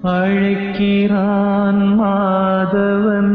அழைக்கிறான் மாதவன்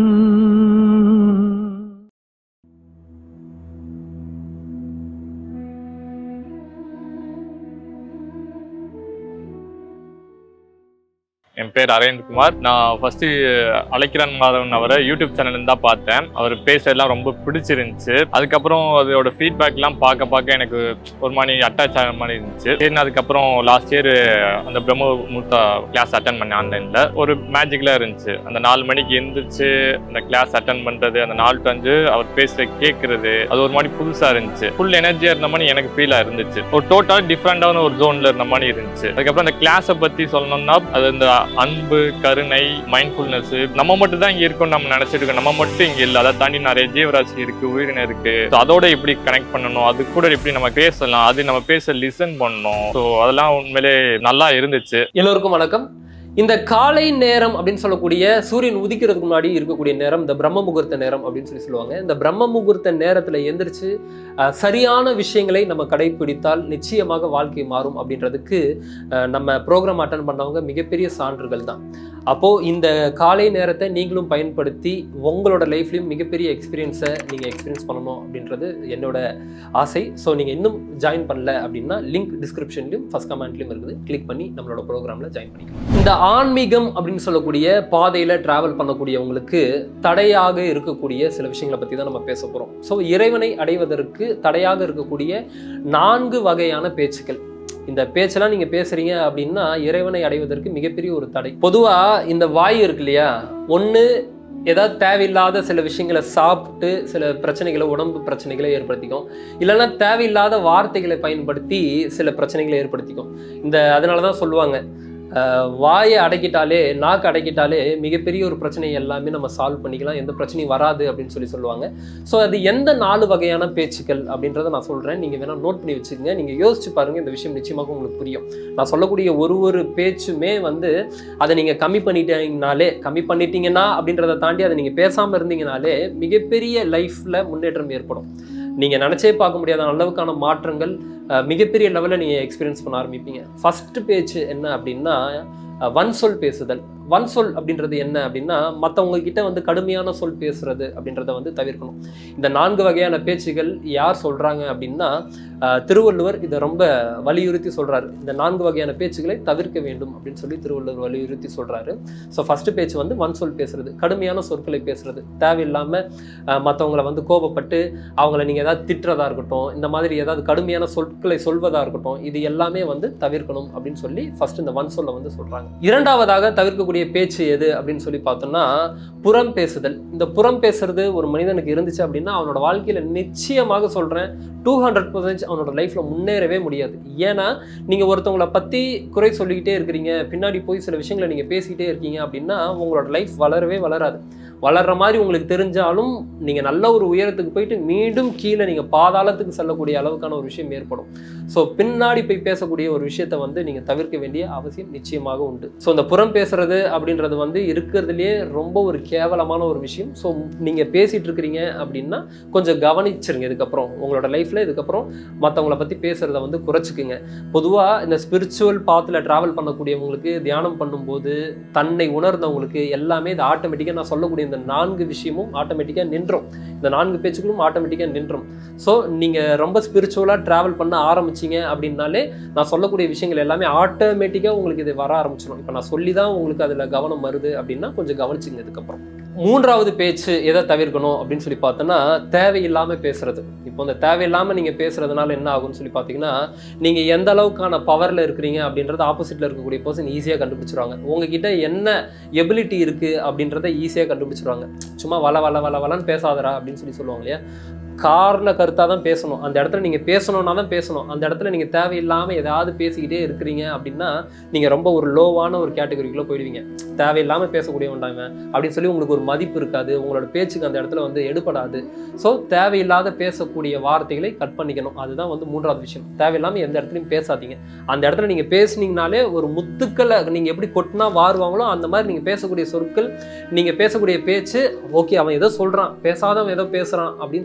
என் பேர் அரவிந்த்குமார் நான் ஃபர்ஸ்ட் அழைக்கிறான் மாதவன் அவரை யூடியூப் சேனல்ல தான் பார்த்தேன் அவர் பேசுறதெல்லாம் ரொம்ப பிடிச்சிருந்துச்சு அதுக்கப்புறம் அதோட ஃபீட்பேக்லாம் பார்க்க பார்க்க எனக்கு ஒரு மாதிரி அட்டாச் ஆகிற மாதிரி இருந்துச்சு சரி அதுக்கப்புறம் லாஸ்ட் இயர் அந்த பிரம்ம முகூர்த்தா கிளாஸ் அட்டன் பண்ணேன் ஆன்லைனில் ஒரு மேஜிக்கலாக இருந்துச்சு அந்த நாலு மணிக்கு எந்திரிச்சு அந்த கிளாஸ் அட்டன் பண்ணுறது அந்த நாலு டு அஞ்சு அவர் பேசுகிற கேட்குறது அது ஒரு மாதிரி புதுசாக இருந்துச்சு ஃபுல் எனர்ஜியாக இருந்த மாதிரி எனக்கு ஃபீலாக இருந்துச்சு ஒரு டோட்டலாக டிஃப்ரெண்டான ஒரு ஜோனில் இருந்த மாதிரி இருந்துச்சு அதுக்கப்புறம் அந்த கிளாஸை பற்றி சொல்லணும்னா அது இந்த அன்பு கருணை மைண்ட்ஃபுல்னஸ் நம்ம மட்டும் தான் இங்க இருக்கோம் நம்ம நினைச்சிட்டு இருக்கோம் நம்ம மட்டும் இங்க இல்ல அதை தாண்டி நிறைய ஜீவராசி இருக்கு உயிரினம் இருக்கு So அதோட எப்படி கனெக்ட் பண்ணணும் அது கூட எப்படி நம்ம பேசலாம் அது நம்ம பேச லிசன் பண்ணணும் ஸோ அதெல்லாம் உண்மையிலே நல்லா இருந்துச்சு எல்லோருக்கும் வணக்கம் இந்த காலை நேரம் அப்படின்னு சொல்லக்கூடிய சூரியன் உதிக்கிறதுக்கு முன்னாடி இருக்கக்கூடிய நேரம் இந்த பிரம்ம முகூர்த்த நேரம் அப்படின்னு சொல்லி சொல்லுவாங்க இந்த பிரம்ம முகூர்த்த நேரத்துல எந்திரிச்சு அஹ், சரியான விஷயங்களை நம்ம கடைபிடித்தால் நிச்சயமாக வாழ்க்கை மாறும் அப்படின்றதுக்கு அஹ், நம்ம ப்ரோக்ராம் அட்டன் பண்ணவங்க மிகப்பெரிய சான்றுகள் தான் அப்போ இந்த காலை நேரத்தை நீங்களும் பயன்படுத்தி உங்களோட லைஃப்லயும் மிகப்பெரிய எக்ஸ்பீரியன்ஸை நீங்க எக்ஸ்பீரியன்ஸ் பண்ணணும் அப்படின்றது என்னோட ஆசை ஸோ நீங்கள் இன்னும் ஜாயின் பண்ணல அப்படின்னா லிங்க் டிஸ்கிரிப்ஷன்லையும் ஃபர்ஸ்ட் கமெண்ட்லையும் இருக்குது கிளிக் பண்ணி நம்மளோட ப்ரோக்ராமில் ஜாயின் பண்ணிக்கலாம் இந்த ஆன்மீகம் அப்படின்னு சொல்லக்கூடிய பாதையில் ட்ராவல் பண்ணக்கூடியவங்களுக்கு தடையாக இருக்கக்கூடிய சில விஷயங்களை பற்றி தான் நம்ம பேச போகிறோம் ஸோ இறைவனை அடைவதற்கு தடையாக இருக்கக்கூடிய நான்கு வகையான பேச்சுக்கள் இந்த பேச்செல்லாம் நீங்க பேசுறீங்க அப்படின்னா இறைவனை அடைவதற்கு மிகப்பெரிய ஒரு தடை பொதுவா இந்த வாய் இருக்கு இல்லையா ஒண்ணு ஏதாவது தேவையில்லாத சில விஷயங்களை சாப்பிட்டு சில பிரச்சனைகளை உடம்பு பிரச்சனைகளை ஏற்படுத்திக்கும் இல்லைன்னா தேவையில்லாத வார்த்தைகளை பயன்படுத்தி சில பிரச்சனைகளை ஏற்படுத்திக்கும் இந்த அதனால தான் சொல்லுவாங்க அஹ், வாயை அடக்கிட்டாலே நாக்கு அடக்கிட்டாலே மிகப்பெரிய ஒரு பிரச்சனையை எல்லாமே நம்ம சால்வ் பண்ணிக்கலாம் எந்த பிரச்சனையும் வராது அப்படின்னு சொல்லி சொல்லுவாங்க ஸோ அது எந்த நாலு வகையான பேச்சுக்கள் அப்படின்றத நான் சொல்கிறேன் நீங்கள் வேணால் நோட் பண்ணி வச்சுக்கோங்க நீங்கள் யோசிச்சு பாருங்கள் இந்த விஷயம் நிச்சயமாக உங்களுக்கு புரியும் நான் சொல்லக்கூடிய ஒரு ஒரு பேச்சுமே வந்து அதை நீங்கள் கம்மி பண்ணிட்டீங்கனாலே கம்மி பண்ணிட்டீங்கன்னா அப்படின்றத தாண்டி அதை நீங்கள் பேசாமல் இருந்தீங்கனாலே மிகப்பெரிய லைஃப்பில் முன்னேற்றம் ஏற்படும் நீங்கள் நினச்சே பார்க்க முடியாத அளவுக்கான மாற்றங்கள் அஹ், மிகப்பெரிய லெவலில் நீங்கள் எக்ஸ்பீரியன்ஸ் பண்ண ஆரம்பிப்பீங்க ஃபஸ்ட்டு பேச்சு என்ன அப்படின்னா அஹ், வன் சொல் பேசுதல் வன் சொல் அப்படின்றது என்ன அப்படின்னா மற்றவங்க கிட்ட வந்து கடுமையான சொல் பேசுறது அப்படின்றத வந்து தவிர்க்கணும் இந்த நான்கு வகையான பேச்சுகள் யார் சொல்றாங்க அப்படின்னா அஹ், திருவள்ளுவர் இதை ரொம்ப வலியுறுத்தி சொல்றாரு இந்த நான்கு வகையான பேச்சுகளை தவிர்க்க வேண்டும் அப்படின்னு சொல்லி திருவள்ளுவர் வலியுறுத்தி சொல்றாரு ஸோ ஃபர்ஸ்ட் பேச்சு வந்து வன் சொல் பேசுறது கடுமையான சொற்களை பேசுறது தேவையில்லாம அஹ், மத்தவங்கள வந்து கோபப்பட்டு அவங்கள நீங்க ஏதாவது திட்டுறதா இருக்கட்டும் இந்த மாதிரி ஏதாவது கடுமையான சொற்களை சொல்வதா இருக்கட்டும் இது எல்லாமே வந்து தவிர்க்கணும் அப்படின்னு சொல்லி ஃபர்ஸ்ட் இந்த வன் சொல்ல வந்து சொல்றாங்க இரண்டாவதாக தவிர்க்கக்கூடிய பேச்சு எது அப்படின்னு சொல்லி பார்த்தோம்னா புறம் பேசுதல் இந்த புறம் பேசுறது ஒரு மனிதனுக்கு இருந்துச்சு அப்படின்னா அவனோட வாழ்க்கையில நிச்சயமாக சொல்றேன் டூ ஹண்ட்ரட் பர்சன்ட் அவனோட லைஃப்ல முன்னேறவே முடியாது ஏன்னா நீங்க ஒருத்தவங்கள பத்தி குறை சொல்லிக்கிட்டே இருக்கிறீங்க பின்னாடி போய் சில விஷயங்களை நீங்க பேசிக்கிட்டே இருக்கீங்க அப்படின்னா உங்களோட லைஃப் வளரவே வளராது வளர்ற மாதிரி உங்களுக்கு தெரிஞ்சாலும் நீங்க நல்ல ஒரு உயரத்துக்கு போயிட்டு மீண்டும் கீழே நீங்க பாதாளத்துக்கு செல்லக்கூடிய அளவுக்கான ஒரு விஷயம் ஏற்படும் ஸோ பின்னாடி போய் பேசக்கூடிய ஒரு விஷயத்த வந்து நீங்க தவிர்க்க வேண்டிய அவசியம் நிச்சயமாக உண்டு ஸோ இந்த புறம் பேசுறது அப்படின்றது வந்து இருக்கிறதுலயே ரொம்ப ஒரு கேவலமான ஒரு விஷயம் ஸோ நீங்க பேசிட்டு இருக்கிறீங்க அப்படின்னா கொஞ்சம் கவனிச்சிருங்க இதுக்கப்புறம் உங்களோட லைஃப்ல இதுக்கப்புறம் மற்றவங்கள பத்தி பேசுறத வந்து குறைச்சிக்குங்க பொதுவாக இந்த ஸ்பிரிச்சுவல் பாத்தில் ட்ராவல் பண்ணக்கூடியவங்களுக்கு தியானம் பண்ணும்போது தன்னை உணர்ந்தவங்களுக்கு எல்லாமே இது ஆட்டோமேட்டிக்காக நான் சொல்லக்கூடிய இந்த நான்கு விஷயமும் ஆட்டோமேட்டிக்காக நின்றும் இந்த நான்கு பேச்சுக்களும் ஆட்டோமேட்டிக்காக நின்றும் ஸோ நீங்கள் ரொம்ப ஸ்பிரிச்சுவலாக ட்ராவல் பண்ண ஆரம்பிச்சீங்க அப்படின்னாலே நான் சொல்லக்கூடிய விஷயங்கள் எல்லாமே ஆட்டோமேட்டிக்காக உங்களுக்கு இது வர ஆரம்பிச்சிடும் இப்போ நான் சொல்லி தான் உங்களுக்கு அதில் கவனம் வருது அப்படின்னா கொஞ்சம் கவனிச்சுங்க இதுக்கப்புறம் மூன்றாவது பேச்சு எதை தவிர்க்கணும் அப்படின்னு சொல்லி பார்த்தோன்னா தேவையில்லாமல் பேசுறது இப்போ இந்த தேவையில்லாமல் நீங்கள் பேசுறதுனால என்ன ஆகும்னு சொல்லி பார்த்தீங்கன்னா நீங்கள் எந்த அளவுக்கான பவரில் இருக்கிறீங்க அப்படின்றத ஆப்போசிட்டில் இருக்கக்கூடிய பர்சன் ஈஸியாக கண்டுபிடிச்சிருவாங்க உங்ககிட்ட என்ன எபிலிட்டி இருக்குது அப்படின்றத ஈஸியாக கண்டுபிடிச்சிருவாங்க சும்மா வள வள வள வளன்னு பேசாதடா அப்படின்னு சொல்லி சொல்லுவாங்க இல்லையா காரண கருத்தாக தான் பேசணும் அந்த இடத்துல நீங்கள் பேசணும்னா தான் பேசணும் அந்த இடத்துல நீங்கள் தேவையில்லாமல் ஏதாவது பேசிக்கிட்டே இருக்கிறீங்க அப்படின்னா நீங்கள் ரொம்ப ஒரு லோவான ஒரு கேட்டகரிக்குள்ளே போயிடுவீங்க தேவையில்லாமல் பேசக்கூடியவன் இவன் அப்படின்னு சொல்லி உங்களுக்கு ஒரு மதிப்பு இருக்காது உங்களோட பேச்சுக்கு அந்த இடத்துல வந்து எடுபடாது ஸோ தேவையில்லாத பேசக்கூடிய வார்த்தைகளை கட் பண்ணிக்கணும் அதுதான் வந்து மூன்றாவது விஷயம் தேவையில்லாமல் எந்த இடத்துலையும் பேசாதீங்க அந்த இடத்துல நீங்கள் பேசுனீங்கனாலே ஒரு முத்துக்களை நீங்கள் எப்படி கொட்டினா வாருவாங்களோ அந்த மாதிரி நீங்கள் பேசக்கூடிய சொற்கள் நீங்கள் பேசக்கூடிய பேச்சு ஓகே அவன் ஏதோ சொல்கிறான் பேசாதவன் ஏதோ பேசுகிறான் அப்படின்னு சொல்லி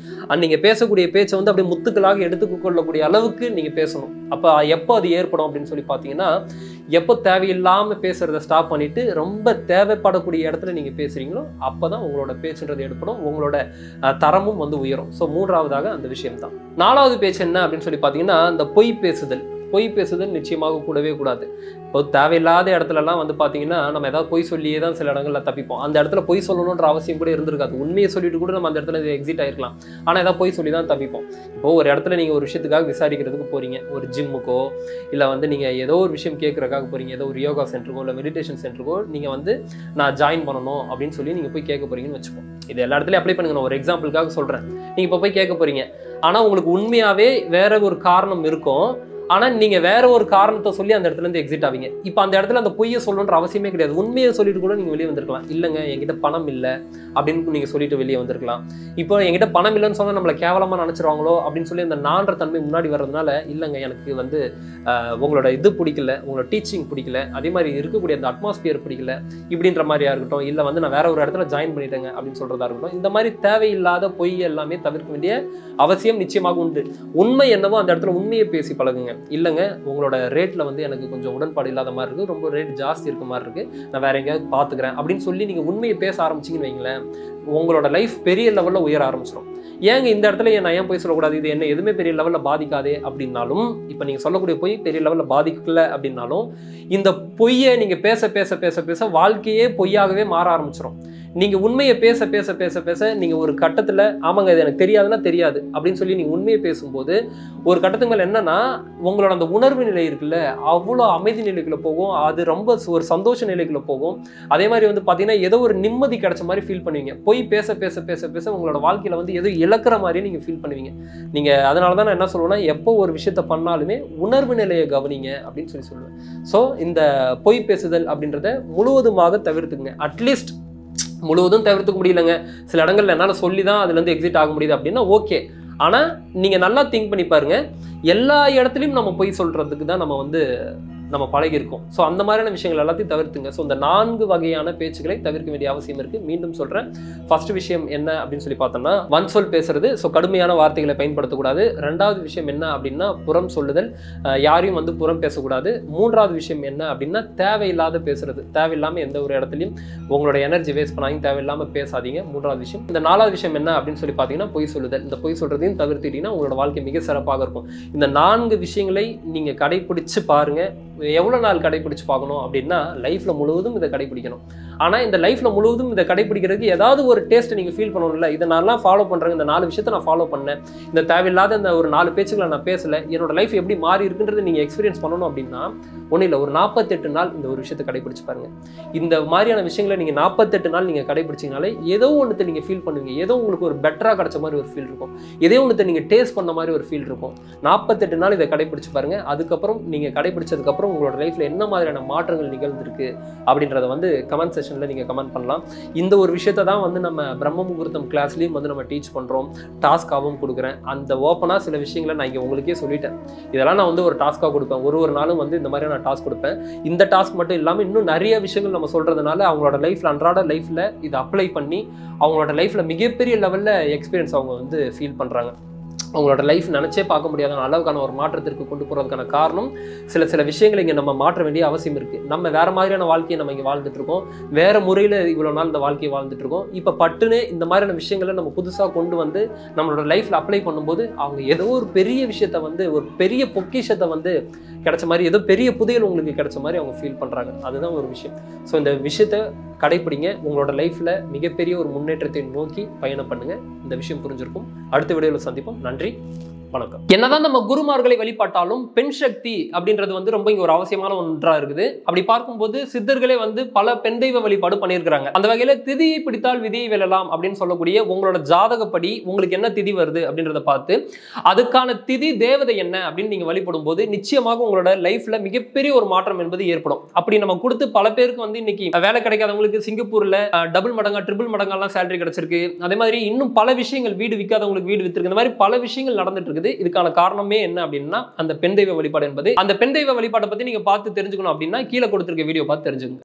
அண்ட் நீங்க பேசக்கூடிய பேச்சை வந்து அப்படியே முத்துக்களாக எடுத்துக்கொள்ளக்கூடிய அளவுக்கு நீங்க பேசணும் அப்ப எப்போ அது ஏற்படும் அப்படின்னு சொல்லி பார்த்தீங்கன்னா எப்போ தேவையில்லாம பேசுறத ஸ்டாப் பண்ணிட்டு ரொம்ப தேவைப்படக்கூடிய இடத்துல நீங்க பேசுறீங்களோ அப்பதான் உங்களோட பேச்சுன்றது ஏற்படும் உங்களோட அஹ், தரமும் வந்து உயரும் ஸோ மூன்றாவதாக அந்த விஷயம் தான் நாலாவது பேச்சு என்ன அப்படின்னு சொல்லி பார்த்தீங்கன்னா இந்த பொய் பேசுதல் பொய் பேசுதல் நிச்சயமாக கூடவே கூடாது இப்போ தேவையில்லாத இடத்துலலாம் வந்து பார்த்தீங்கன்னா நம்ம ஏதாவது பொய் சொல்லியே தான் சில இடங்கள்ல தப்பிப்போம் அந்த இடத்துல பொய் சொல்லணுன்ற அவசியம் கூட இருந்திருக்காது உண்மையை சொல்லிட்டு கூட நம்ம அந்த இடத்துல எக்ஸிட் ஆயிருக்கலாம் ஆனால் ஏதாவது பொய் சொல்லி தான் தப்பிப்போம் இப்போ ஒரு இடத்துல நீங்கள் ஒரு விஷயத்துக்காக விசாரிக்கிறதுக்கு போறீங்க ஒரு ஜிம்முக்கோ இல்லை வந்து நீங்கள் ஏதோ ஒரு விஷயம் கேட்கறதுக்காக போறீங்க ஏதோ ஒரு யோகா சென்டருக்கோ இல்லை மெடிடேஷன் சென்டருக்கோ நீங்கள் வந்து நான் ஜாயின் பண்ணணும் அப்படின்னு சொல்லி நீங்கள் போய் கேட்க போறீங்கன்னு வச்சுப்போம் இது எல்லா இடத்துலையும் அப்ளை பண்ணுங்க நான் ஒரு எக்ஸாம்பிளுக்காக சொல்கிறேன் நீங்கள் இப்போ போய் கேட்க போறீங்க ஆனால் உங்களுக்கு உண்மையாகவே வேற ஒரு காரணம் இருக்கும் ஆனால் நீங்கள் வேற ஒரு காரணத்தை சொல்லி அந்த இடத்துல இருந்து எக்ஸிட் ஆவீங்க இப்போ அந்த இடத்துல அந்த பொய்யை சொல்லணுன்ற அவசியமே கிடையாது உண்மையை சொல்லிட்டு கூட நீங்கள் வெளியே வந்திருக்கலாம் இல்லைங்க என்கிட்ட பணம் இல்லை அப்படின்னு நீங்கள் சொல்லிட்டு வெளியே வந்திருக்கலாம் இப்போ என்கிட்ட பணம் இல்லைன்னு சொன்னால் நம்மளை கேவலமாக நினச்சிருவாங்களோ அப்படின்னு சொல்லி அந்த நான்ற தன்மை முன்னாடி வர்றதுனால இல்லைங்க எனக்கு வந்து ஆஹ், உங்களோட இது பிடிக்கல உங்களோட டீச்சிங் பிடிக்கல அதே மாதிரி இருக்கக்கூடிய அந்த அட்மாஸ்பியர் பிடிக்கல இப்படின்ற மாதிரியா இருக்கட்டும் இல்லை வந்து நான் வேற ஒரு இடத்துல ஜாயின் பண்ணிட்டேங்க அப்படின்னு சொல்றதா இருக்கட்டும் இந்த மாதிரி தேவையில்லாத பொய் எல்லாமே தவிர்க்க வேண்டிய அவசியம் நிச்சயமாக உண்டு உண்மை என்னவோ அந்த இடத்துல உண்மையை பேசி பழகுங்க இல்லைங்க உங்களோட ரேட்ல வந்து எனக்கு கொஞ்சம் உடன்பாடு இல்லாத மாதிரி இருக்கு ரொம்ப ரேட் ஜாஸ்தி இருக்க மாதிரி இருக்கு நான் வேற எங்கேயாவது பார்த்துக்கிறேன் அப்படின்னு சொல்லி நீங்க உண்மையை பேச ஆரம்பிச்சீங்கன்னு வைங்களேன் உங்களோட லைஃப் பெரிய லெவல்ல உயர ஆரம்பிச்சிடும் ஏங்க இந்த இடத்துல நான் ஏன் போய் சொல்லக்கூடாது இது என்ன எதுவுமே பெரிய லெவல்ல பாதிக்காதே அப்படின்னாலும் இப்போ நீங்க சொல்லக்கூடிய பொய் பெரிய லெவல்ல பாதிக்கல அப்படின்னாலும் இந்த பொய்யை நீங்க பேச பேச பேச பேச வாழ்க்கையே பொய்யாகவே மாற ஆரம்பிச்சிடும் நீங்க உண்மையை பேச பேச பேச பேச நீங்க ஒரு கட்டத்துல ஆமாங்க இது எனக்கு தெரியாதுன்னா தெரியாது அப்படின்னு சொல்லி நீங்க உண்மையை பேசும்போது ஒரு கட்டத்துக்கு மேல என்னன்னா உங்களோட அந்த உணர்வு நிலை இருக்குல்ல அவ்வளோ அமைதி நிலைக்குள்ள போகும் அது ரொம்ப ஒரு சந்தோஷ நிலைக்குள்ள போகும் அதே மாதிரி வந்து பாத்தீங்கன்னா ஏதோ ஒரு நிம்மதி கிடைச்ச மாதிரி ஃபீல் பண்ணுவீங்க போய் பேச பேச பேச பேச உங்களோட வாழ்க்கையில வந்து ஏதோ இழக்கிற மாதிரி நீங்க ஃபீல் பண்ணுவீங்க நீங்க அதனால தான் நான் என்ன சொல்லுவேன்னா எப்போ ஒரு விஷயத்த பண்ணாலுமே உணர்வு நிலையை கவனிங்க அப்படின்னு சொல்லி சொல்லுவேன் ஸோ இந்த பொய் பேசுதல் அப்படின்றத முழுவதுமாக தவிர்த்துக்குங்க அட்லீஸ்ட் முழுவதும் தவிர்த்துக்க முடியலங்க சில இடங்கள்ல என்னால் சொல்லி தான் அதுலேருந்து எக்ஸிட் ஆக முடியுது அப்படின்னா ஓகே ஆனால் நீங்கள் நல்லா திங்க் பண்ணி பாருங்க எல்லா இடத்துலையும் நம்ம பொய் சொல்கிறதுக்கு தான் நம்ம வந்து நம்ம பழகியிருக்கோம் ஸோ அந்த மாதிரியான விஷயங்கள் எல்லாத்தையும் தவிர்த்துங்க ஸோ இந்த நான்கு வகையான பேச்சுகளை தவிர்க்க வேண்டிய அவசியம் இருக்குது மீண்டும் சொல்கிறேன் ஃபர்ஸ்ட் விஷயம் என்ன அப்படின்னு சொல்லி பார்த்தோம்னா வன் சொல் பேசுறது ஸோ கடுமையான வார்த்தைகளை பயன்படுத்தக்கூடாது ரெண்டாவது விஷயம் என்ன அப்படின்னா புறம் சொல்லுதல் அஹ் யாரையும் வந்து புறம் பேசக்கூடாது மூன்றாவது விஷயம் என்ன அப்படின்னா தேவையில்லாத பேசுறது தேவையில்லாமல் எந்த ஒரு இடத்துலையும் உங்களோட எனர்ஜி வேஸ்ட் பண்ணாங்க தேவையில்லாமல் பேசாதீங்க மூன்றாவது விஷயம் இந்த நாலாவது விஷயம் என்ன அப்படின்னு சொல்லி பார்த்தீங்கன்னா பொய் சொல்லுதல் இந்த பொய் சொல்றதையும் தவிர்த்துட்டீங்கன்னா உங்களோட வாழ்க்கை மிக சிறப்பாக இருக்கும் இந்த நான்கு விஷயங்களை நீங்கள் கடைபிடிச்சு பாருங்க எவ்வளோ நாள் கடைபிடிச்சு பார்க்கணும் அப்படின்னா லைஃப்ல முழுவதும் இதை கடைபிடிக்கணும் ஆனால் இந்த லைஃப்ல முழுவதும் இதை கடைபிடிக்கிறதுக்கு ஏதாவது ஒரு டேஸ்ட் நீங்கள் ஃபீல் பண்ணணும்ல இதை நான்லாம் ஃபாலோ பண்ணுறேன் இந்த நாலு விஷயத்தை நான் ஃபாலோ பண்ணேன் இந்த தேவையில்லாத இந்த ஒரு நாலு பேச்சுக்களை நான் பேசல என்னோட லைஃப் எப்படி மாறி இருக்குன்றது நீங்கள் எக்ஸ்பீரியன்ஸ் பண்ணணும் அப்படின்னா ஒன்றும் இல்லை ஒரு நாற்பத்தெட்டு நாள் இந்த ஒரு விஷயத்தை கடைபிடிச்சு பாருங்க இந்த மாதிரியான விஷயங்களை நீங்கள் நாற்பத்தெட்டு நாள் நீங்கள் கடைபிடிச்சிங்கனாலே ஏதோ ஒன்றத்தை நீங்கள் ஃபீல் பண்ணுவீங்க ஏதோ உங்களுக்கு ஒரு பெட்டராக கிடைச்ச மாதிரி ஒரு ஃபீல் இருக்கும் ஏதோ ஒன்றத்தை நீங்கள் டேஸ்ட் பண்ண மாதிரி ஒரு ஃபீல் இருக்கும் நாற்பத்தெட்டு நாள் இதை கடைபிடிச்சு பாருங்க அதுக்கப்புறம் நீங்கள் கடைபிடிச்சதுக்கப்புறம் உங்களோட லைஃப்பில் என்ன மாதிரியான மாற்றங்கள் நிகழ்ந்திருக்கு அப்படின்றத வந்து கமெண்ட் செஷனில் நீங்கள் கமெண்ட் பண்ணலாம் இந்த ஒரு விஷயத்தை தான் வந்து நம்ம பிரம்ம முகூர்த்தம் கிளாஸ்லேயும் வந்து நம்ம டீச் பண்ணுறோம் டாஸ்க்காகவும் கொடுக்குறேன் அந்த ஓப்பனாக சில விஷயங்களை நான் இங்கே உங்களுக்கே சொல்லிட்டேன் இதெல்லாம் நான் வந்து ஒரு டாஸ்க்காக கொடுப்பேன் ஒரு ஒரு நாளும் வந்து இந்த மாதிரி நான் டாஸ்க் கொடுப்பேன் இந்த டாஸ்க் மட்டும் இல்லாமல் இன்னும் நிறைய விஷயங்கள் நம்ம சொல்கிறதுனால அவங்களோட லைஃப்பில் அன்றாட லைஃப்பில் இதை அப்ளை பண்ணி அவங்களோட லைஃப்பில் மிகப்பெரிய லெவலில் எக்ஸ்பீரியன்ஸ் அவங்க வந்து ஃபீல் பண்ணுறாங்க அவங்களோட லைஃப் நினச்சே பார்க்க முடியாத அளவுக்கான ஒரு மாற்றத்திற்கு கொண்டு போகிறதுக்கான காரணம் சில சில விஷயங்களை இங்கே நம்ம மாற்ற வேண்டிய அவசியம் இருக்குது நம்ம வேற மாதிரியான வாழ்க்கையை நம்ம இங்கே வாழ்ந்துட்டு இருக்கோம் வேற முறையில் இவ்வளோ நாள் இந்த வாழ்க்கையை வாழ்ந்துட்டு இருக்கோம் இப்போ பட்டுன்னு இந்த மாதிரியான விஷயங்களை நம்ம புதுசாக கொண்டு வந்து நம்மளோட லைஃப்பில் அப்ளை பண்ணும்போது அவங்க ஏதோ ஒரு பெரிய விஷயத்த வந்து ஒரு பெரிய பொக்கிஷத்தை வந்து கிடைச்ச மாதிரி ஏதோ பெரிய புதையல் உங்களுக்கு கிடைச்ச மாதிரி அவங்க ஃபீல் பண்ணுறாங்க அதுதான் ஒரு விஷயம் ஸோ இந்த விஷயத்த கடைப்பிடிங்க உங்களோட லைஃப்பில் மிகப்பெரிய ஒரு முன்னேற்றத்தை நோக்கி பயணம் பண்ணுங்க இந்த விஷயம் புரிஞ்சிருக்கும் அடுத்த வீடியோவில் சந்திப்போம் நன்றி வணக்கம் என்னதான் நம்ம குருமார்களை வழிபாட்டாலும் பெண் சக்தி அப்படின்றது வந்து ரொம்ப இங்க ஒரு அவசியமான ஒன்றா இருக்குது அப்படி பார்க்கும்போது சித்தர்களே வந்து பல பெண் தெய்வ வழிபாடு பண்ணியிருக்கிறாங்க அந்த வகையில திதியை பிடித்தால் விதியை வெல்லலாம் அப்படின்னு சொல்லக்கூடிய உங்களோட ஜாதகப்படி உங்களுக்கு என்ன திதி வருது அப்படின்றத பார்த்து அதுக்கான திதி தேவதை என்ன அப்படின்னு நீங்க வழிபடும் போது நிச்சயமாக உங்களோட லைஃப்ல மிகப்பெரிய ஒரு மாற்றம் என்பது ஏற்படும் அப்படி நம்ம கொடுத்து பல பேருக்கு வந்து இன்னைக்கு வேலை கிடைக்காதவங்களுக்கு சிங்கப்பூர்ல டபுள் மடங்கா ட்ரிபிள் மடங்கெல்லாம் சேலரி கிடைச்சிருக்கு அதே மாதிரி இன்னும் பல விஷயங்கள் வீடு விற்காதவங்களுக்கு வீடு வித்திருக்கு இந்த மாதிரி பல விஷயங்கள் நடந்துட்டு இருக்குது இதுக்கான காரணமே என்ன அப்படின்னா அந்த பெண் தெய்வ வழிபாடு என்பது அந்த பெண் தெய்வ வழிபாட்டை பத்தி நீங்க பார்த்து தெரிஞ்சுக்கணும் அப்படின்னா கீழே கொடுத்திருக்க வீடியோ பார்த்து தெரிஞ்சுக்கோங்க